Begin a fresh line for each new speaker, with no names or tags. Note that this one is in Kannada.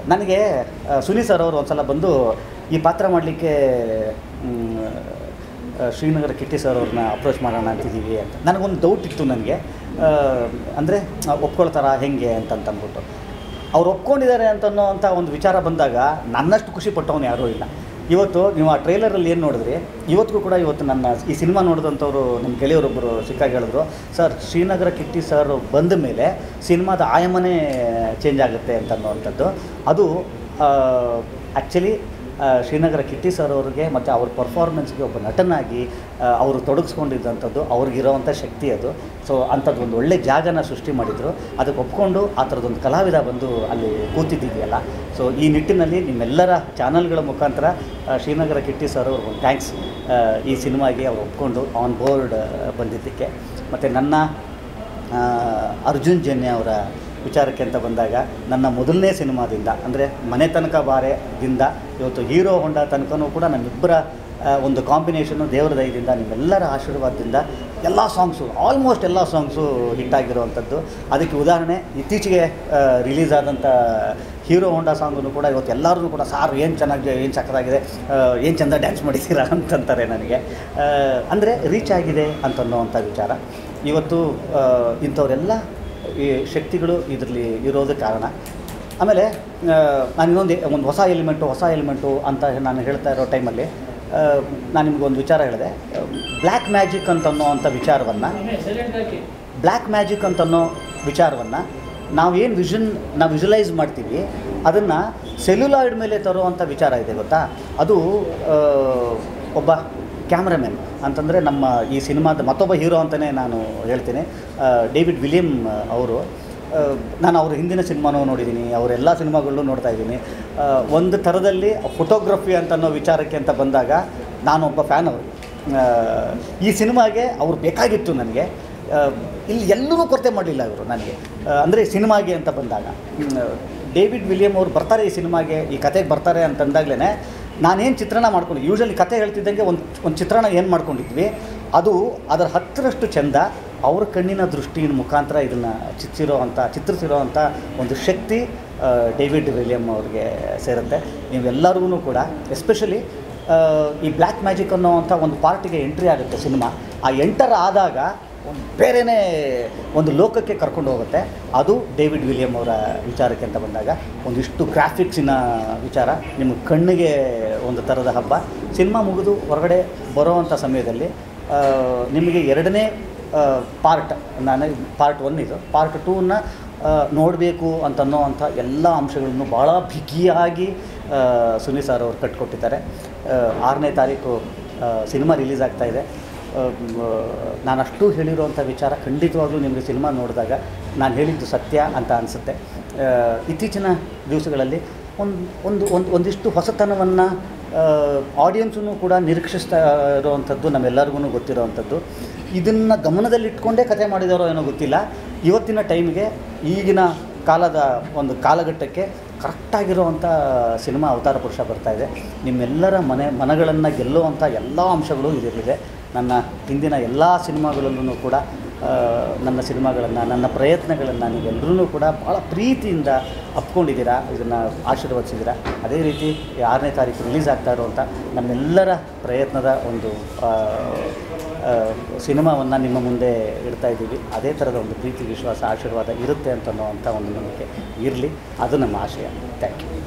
ನನಗೆ ಆ, ಸುನಿ ಸರ್ ಅವರು ಒಂದು ಸಲ ಬಂದು ಈ ಪಾತ್ರ ಮಾಡಲಿಕ್ಕೆ ಶ್ರೀನಗರ ಕಿಟ್ಟಿ ಸರ್ ಅವ್ರನ್ನ ಅಪ್ರೋಚ್ ಮಾಡೋಣ ಅಂತಿದ್ದೀವಿ ಅಂತ ನನಗೊಂದು ಡೌಟ್ ಇತ್ತು ನನಗೆ ಅಂದರೆ ಒಪ್ಕೊಳ್ತಾರಾ ಹೆಂಗೆ ಅಂತಂತಂದ್ಬಿಟ್ಟು ಅವ್ರು ಒಪ್ಕೊಂಡಿದ್ದಾರೆ ಅಂತನ್ನೋ ಅಂಥ ಒಂದು ವಿಚಾರ ಬಂದಾಗ ನನ್ನಷ್ಟು ಖುಷಿ ಪಟ್ಟವನು ಯಾರೂ ಇಲ್ಲ ಇವತ್ತು ನೀವು ಆ ಟ್ರೈಲರಲ್ಲಿ ಏನು ನೋಡಿದ್ರಿ ಇವತ್ತಿಗೂ ಕೂಡ ಇವತ್ತು ನನ್ನ ಈ ಸಿನಿಮಾ ನೋಡಿದಂಥವ್ರು ನಮ್ಮ ಗೆಳೆಯರೊಬ್ಬರು ಸಿಕ್ಕಾಗಿ ಹೇಳಿದ್ರು ಸರ್ ಶ್ರೀನಗರ ಕಿಟ್ಟಿ ಸರ್ ಬಂದ ಮೇಲೆ ಸಿನಿಮಾದ ಆಯಾಮನೇ ಚೇಂಜ್ ಆಗುತ್ತೆ ಅಂತ ಅನ್ನೋವಂಥದ್ದು ಅದು ಆ್ಯಕ್ಚುಲಿ ಶ್ರೀನಗರ ಕಿಟ್ಟಿ ಸರ್ ಅವ್ರಿಗೆ ಮತ್ತು ಅವ್ರ ಪರ್ಫಾರ್ಮೆನ್ಸ್ಗೆ ಒಬ್ಬ ನಟನಾಗಿ ಆ, ಅವರು ತೊಡಗಿಸ್ಕೊಂಡಿದ್ದಂಥದ್ದು ಅವ್ರಿಗಿರೋವಂಥ ಶಕ್ತಿ ಅದು ಸೊ ಅಂಥದ್ದು ಒಂದು ಒಳ್ಳೆ ಜಾಗನ ಸೃಷ್ಟಿ ಮಾಡಿದರು ಅದಕ್ಕೆ ಒಪ್ಕೊಂಡು ಆ ಥರದೊಂದು ಕಲಾವಿದ ಬಂದು ಅಲ್ಲಿ ಕೂತಿದ್ದಿದೆಯಲ್ಲ ಸೊ ಈ ನಿಟ್ಟಿನಲ್ಲಿ ನಿಮ್ಮೆಲ್ಲರ ಚಾನಲ್ಗಳ ಮುಖಾಂತರ ಆ, ಶ್ರೀನಗರ ಕಿಟ್ಟಿ ಸರ್ ಅವ್ರಿಗೆ ಒಂದು ಥ್ಯಾಂಕ್ಸ್ ಈ ಸಿನಿಮಾಗೆ ಅವ್ರು ಒಪ್ಕೊಂಡು ಆನ್ ಬೋರ್ಡ್ ಬಂದಿದ್ದಕ್ಕೆ ಮತ್ತು ನನ್ನ ಆ, ಅರ್ಜುನ್ ಜನ್ಯ ಅವರ ವಿಚಾರಕ್ಕೆ ಅಂತ ಬಂದಾಗ ನನ್ನ ಮೊದಲನೇ ಸಿನಿಮಾದಿಂದ ಅಂದರೆ ಮನೆ ತನಕ ಬಾರೆದಿಂದ ಇವತ್ತು ಹೀರೋ ಹೊಂಡ ತನಕನೂ ಕೂಡ ನಮ್ಮಿಬ್ಬರ ಆ, ಒಂದು ಕಾಂಬಿನೇಷನು ದೇವರ ದಯದಿಂದ ನಿಮ್ಮೆಲ್ಲರ ಆಶೀರ್ವಾದದಿಂದ ಎಲ್ಲ ಸಾಂಗ್ಸು ಆಲ್ಮೋಸ್ಟ್ ಎಲ್ಲ ಸಾಂಗ್ಸು ಹಿಟ್ಟಾಗಿರುವಂಥದ್ದು ಅದಕ್ಕೆ ಉದಾಹರಣೆ ಇತ್ತೀಚೆಗೆ ರಿಲೀಸ್ ಆದಂಥ ಹೀರೋ ಹೊಂಡ ಸಾಂಗನ್ನು ಕೂಡ ಇವತ್ತು ಎಲ್ಲರೂ ಕೂಡ ಸಾರ್ ಏನು ಚೆನ್ನಾಗಿ ಏನು ಸಕ್ಕತ್ತಾಗಿದೆ ಏನು ಚೆಂದ ಡ್ಯಾನ್ಸ್ ಮಾಡಿದ್ದೀರಾ ಅಂತಂತಾರೆ ನನಗೆ ಅಂದರೆ ರೀಚ್ ಆಗಿದೆ ಅಂತನ್ನೋವಂಥ ವಿಚಾರ ಇವತ್ತು ಆ, ಇಂಥವರೆಲ್ಲ ಈ ಶಕ್ತಿಗಳು ಇದರಲ್ಲಿ ಇರೋದಕ್ಕೆ ಕಾರಣ ಆಮೇಲೆ ಆ, ನಾನು ಇನ್ನೊಂದು ಒಂದು ಹೊಸ ಎಲಿಮೆಂಟು ಹೊಸ ಎಲಿಮೆಂಟು ಅಂತ ನಾನು ಹೇಳ್ತಾ ಇರೋ ಟೈಮಲ್ಲಿ ನಾನು ನಿಮಗೊಂದು ವಿಚಾರ ಹೇಳಿದೆ ಬ್ಲ್ಯಾಕ್ ಮ್ಯಾಜಿಕ್ ಅಂತ ಅನ್ನೋವಂಥ ವಿಚಾರವನ್ನು ಬ್ಲ್ಯಾಕ್ ಮ್ಯಾಜಿಕ್ ಅಂತನ್ನೋ ವಿಚಾರವನ್ನು ನಾವೇನು ವಿಷನ್ ನಾವು ವಿಜುವಲೈಸ್ ಮಾಡ್ತೀವಿ ಅದನ್ನು ಸೆಲ್ಯುಲಾಯ್ಡ್ ಮೇಲೆ ತರುವಂಥ ವಿಚಾರ ಇದೆ ಗೊತ್ತಾ ಅದು ಆ, ಒಬ್ಬ ಕ್ಯಾಮ್ರಾಮನ್ ಅಂತಂದರೆ ನಮ್ಮ ಈ ಸಿನಿಮಾದ ಮತ್ತೊಬ್ಬ ಹೀರೋ ಅಂತಲೇ ನಾನು ಹೇಳ್ತೀನಿ ಆ, ಡೇವಿಡ್ ವಿಲಿಯಮ್ ಅವರು ಆ, ನಾನು ಅವ್ರ ಹಿಂದಿನ ಸಿನಿಮಾನೂ ನೋಡಿದ್ದೀನಿ ಅವರ ಎಲ್ಲ ಸಿನಿಮಾಗಳನ್ನೂ ನೋಡ್ತಾ ಇದ್ದೀನಿ ಆ, ಒಂದು ಥರದಲ್ಲಿ ಫೋಟೋಗ್ರಫಿ ಅಂತ ಅನ್ನೋ ವಿಚಾರಕ್ಕೆ ಅಂತ ಬಂದಾಗ ನಾನೊಬ್ಬ ಫ್ಯಾನ್ ಅವರು ಆ, ಈ ಸಿನಿಮಾಗೆ ಅವ್ರು ಬೇಕಾಗಿತ್ತು ನನಗೆ ಆ, ಇಲ್ಲಿ ಎಲ್ಲರೂ ಕೊರತೆ ಮಾಡಲಿಲ್ಲ ಇವರು ನನಗೆ ಅಂದರೆ ಸಿನಿಮಾಗೆ ಅಂತ ಬಂದಾಗ ಹ್ಮ್, ಡೇವಿಡ್ ವಿಲಿಯಮ್ ಅವ್ರು ಬರ್ತಾರೆ ಈ ಸಿನಿಮಾಗೆ ಈ ಕತೆಗೆ ಬರ್ತಾರೆ ಅಂತಂದಾಗಲೇ ನಾನೇನು ಚಿತ್ರಣ ಮಾಡ್ಕೊಂಡು ಯೂಶಲಿ ಕತೆ ಹೇಳ್ತಿದ್ದಂಗೆ ಒಂದು ಒಂದು ಚಿತ್ರಣ ಏನು ಮಾಡ್ಕೊಂಡಿದ್ವಿ ಅದು ಅದರ ಹತ್ತರಷ್ಟು ಚೆಂದ ಅವ್ರ ಕಣ್ಣಿನ ದೃಷ್ಟಿಯ ಮುಖಾಂತರ ಇದನ್ನು ಚಿತ್ರಿರೋ ಅಂಥ ಚಿತ್ರಿಸಿರೋ ಅಂಥ ಒಂದು ಶಕ್ತಿ ಆ, ಡೇವಿಡ್ ವಿಲಿಯಮ್ ಅವ್ರಿಗೆ ಸೇರುತ್ತೆ ನೀವೆಲ್ಲರಿಗೂ ಕೂಡ ಎಸ್ಪೆಷಲಿ ಈ ಬ್ಲ್ಯಾಕ್ ಮ್ಯಾಜಿಕ್ ಅನ್ನೋವಂಥ ಒಂದು ಪಾರ್ಟಿಗೆ ಎಂಟ್ರಿ ಆಗುತ್ತೆ ಸಿನಿಮಾ ಆ ಎಂಟರ್ ಆದಾಗ ಒಂದು ಬೇರೆಯೇ ಒಂದು ಲೋಕಕ್ಕೆ ಕರ್ಕೊಂಡು ಹೋಗುತ್ತೆ ಅದು ಡೇವಿಡ್ ವಿಲಿಯಮ್ ಅವರ ವಿಚಾರಕ್ಕೆ ಅಂತ ಬಂದಾಗ ಒಂದಿಷ್ಟು ಗ್ರಾಫಿಕ್ಸಿನ ವಿಚಾರ ನಿಮ್ಮ ಕಣ್ಣಿಗೆ ಒಂದು ಥರದ ಹಬ್ಬ ಸಿನಿಮಾ ಮುಗಿದು ಹೊರಗಡೆ ಬರೋವಂಥ ಸಮಯದಲ್ಲಿ ಆ, ನಿಮಗೆ ಎರಡನೇ ಪಾರ್ಟ್ ನಾನು ಪಾರ್ಟ್ ಒನ್ ಇದು ಪಾರ್ಟ್ ಟೂನ ನೋಡಬೇಕು ಅಂತನ್ನೋವಂಥ ಎಲ್ಲ ಅಂಶಗಳನ್ನು ಭಾಳ ಬಿಗಿಯಾಗಿ ಆ, ಸುನಿ ಸರ್ ಅವರು ಕಟ್ಕೊಟ್ಟಿದ್ದಾರೆ ಆ, ಆರನೇ ತಾರೀಕು ಸಿನಿಮಾ ರಿಲೀಸ್ ಆಗ್ತಾ ಇದೆ ನಾನು ಅಷ್ಟು ಹೇಳಿರುವಂಥ ವಿಚಾರ ಖಂಡಿತವಾಗ್ಲೂ ನಿಮಗೆ ಸಿನಿಮಾ ನೋಡಿದಾಗ ನಾನು ಹೇಳಿದ್ದು ಸತ್ಯ ಅಂತ ಅನಿಸುತ್ತೆ ಇತ್ತೀಚಿನ ದಿವಸಗಳಲ್ಲಿ ಒಂದು ಒಂದು ಒಂದು ಒಂದಿಷ್ಟು ಹೊಸತನವನ್ನು ಆಡಿಯನ್ಸೂ ಕೂಡ ನಿರೀಕ್ಷಿಸ್ತಾ ಇರುವಂಥದ್ದು ನಮ್ಮೆಲ್ಲರಿಗೂ ಗೊತ್ತಿರೋವಂಥದ್ದು ಇದನ್ನು ಗಮನದಲ್ಲಿಟ್ಕೊಂಡೇ ಕತೆ ಮಾಡಿದಾರೋ ಏನೋ ಗೊತ್ತಿಲ್ಲ ಇವತ್ತಿನ ಟೈಮ್ಗೆ ಈಗಿನ ಕಾಲದ ಒಂದು ಕಾಲಘಟ್ಟಕ್ಕೆ ಕರೆಕ್ಟಾಗಿರುವಂಥ ಸಿನಿಮಾ ಅವತಾರ ಪುರುಷ ಬರ್ತಾ ಇದೆ ನಿಮ್ಮೆಲ್ಲರ ಮನೆ ಮನಗಳನ್ನು ಗೆಲ್ಲುವಂಥ ಎಲ್ಲ ಅಂಶಗಳು ಇದರಲ್ಲಿದೆ ನನ್ನ ಹಿಂದಿನ ಎಲ್ಲ ಸಿನಿಮಾಗಳಲ್ಲೂ ಕೂಡ ಆ, ನನ್ನ ಸಿನಿಮಾಗಳನ್ನು ನನ್ನ ಪ್ರಯತ್ನಗಳನ್ನು ನೀವೆಲ್ಲರೂ ಕೂಡ ಭಾಳ ಪ್ರೀತಿಯಿಂದ ಅಪ್ಕೊಂಡಿದ್ದೀರಾ ಇದನ್ನು ಆಶೀರ್ವದಿಸಿದ್ದೀರಾ ಅದೇ ರೀತಿ ಈ ಆರನೇ ತಾರೀಕು ರಿಲೀಸ್ ಆಗ್ತಾ ಇರುವಂಥ ನಮ್ಮೆಲ್ಲರ ಪ್ರಯತ್ನದ ಒಂದು ಆ, ಆ, ಸಿನಿಮಾವನ್ನು ನಿಮ್ಮ ಮುಂದೆ ಇಡ್ತಾ ಇದ್ದೀವಿ ಅದೇ ಥರದ ಒಂದು ಪ್ರೀತಿ ವಿಶ್ವಾಸ ಆಶೀರ್ವಾದ ಇರುತ್ತೆ ಅಂತ ಅನ್ನೋವಂಥ ಒಂದು ನಂಬಿಕೆ ಇರಲಿ ಅದು ನಮ್ಮ ಆಶಯ ಥ್ಯಾಂಕ್ ಯು